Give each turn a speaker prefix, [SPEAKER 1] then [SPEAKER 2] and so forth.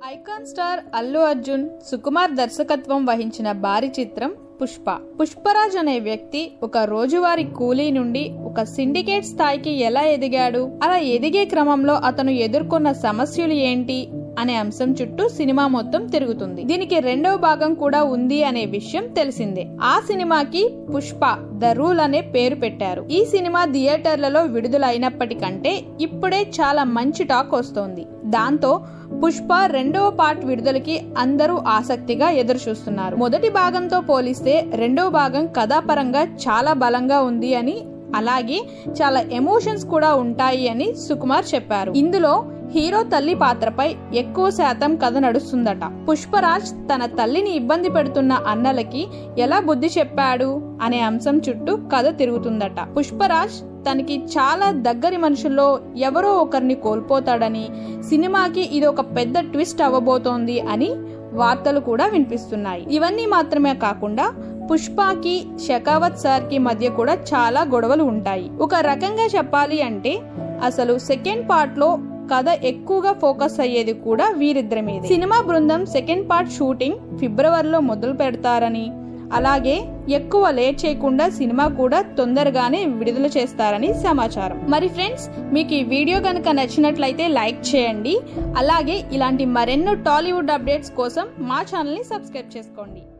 [SPEAKER 1] icon star Allu Arjun Sukumar దర్శకత్వం వహించిన భారీ చిత్రం పుష్ప పుష్పరాజ్ అనే వ్యక్తి ఒక రోజువారీ కూలీ నుండి ఒక సిండికేట్ స్థాయికి ఎలా ఎదిగాడు అలా ఎదిగే క్రమంలో అతను ఎదుర్కొన్న సమస్యలు ఏంటి అనే అంశం చుట్టూ సినిమా మొత్తం తిరుగుతుంది దీనికి రెండవ భాగం కూడా ఉంది అనే విషయం తెలిసిందే ఆ సినిమాకి పుష్ప ద రూల్ అనే పేరు పెట్టారు ఈ సినిమా థియేటర్లలో విడుదల అయినప్పటికంటే ఇప్పుడే చాలా మంచి టాక్ వస్తోంది దాంతో పుష్ప రెండవ పార్ట్ విడుదలకి అందరూ ఆసక్తిగా ఎదురు చూస్తున్నారు మొదటి భాగంతో పోలిస్తే రెండవ భాగం కథాపరంగా చాలా బలంగా ఉంది అని అలాగే చాలా ఎమోషన్స్ కూడా ఉంటాయి అని సుకుమార్ చెప్పారు ఇందులో హీరో తల్లి పాత్రపై ఎక్కువ శాతం కథ నడుస్తుందట పుష్పరాజ్ తన తల్లిని ఇబ్బంది పెడుతున్న అన్నలకి ఎలా బుద్ధి చెప్పాడు అనే అంశం చుట్టూ కథ తిరుగుతుందట పుష్పరాజ్ తనకి చాలా దగ్గరి మనుషుల్లో ఎవరో ఒకరిని కోల్పోతాడని సినిమాకి ఇది ఒక పెద్ద ట్విస్ట్ అవ్వబోతోంది అని వార్తలు కూడా వినిపిస్తున్నాయి ఇవన్నీ మాత్రమే కాకుండా పుష్పకి షకావత్ సార్ కి మధ్య కూడా చాలా గొడవలు ఉంటాయి ఒక రకంగా చెప్పాలి అంటే అసలు సెకండ్ పార్ట్ లో కథ ఎక్కువగా ఫోకస్ అయ్యేది కూడా వీరిద్దరి మీద సినిమా బృందం సెకండ్ పార్ట్ షూటింగ్ ఫిబ్రవరిలో మొదలు పెడతారని అలాగే ఎక్కువ లేట్ చేయకుండా సినిమా కూడా తొందరగానే విడుదల చేస్తారని సమాచారం మరి ఫ్రెండ్స్ మీకు ఈ వీడియో కనుక నచ్చినట్లయితే లైక్ చేయండి అలాగే ఇలాంటి మరెన్నో టాలీవుడ్ అప్డేట్స్ కోసం మా ఛానల్ని సబ్స్క్రైబ్ చేసుకోండి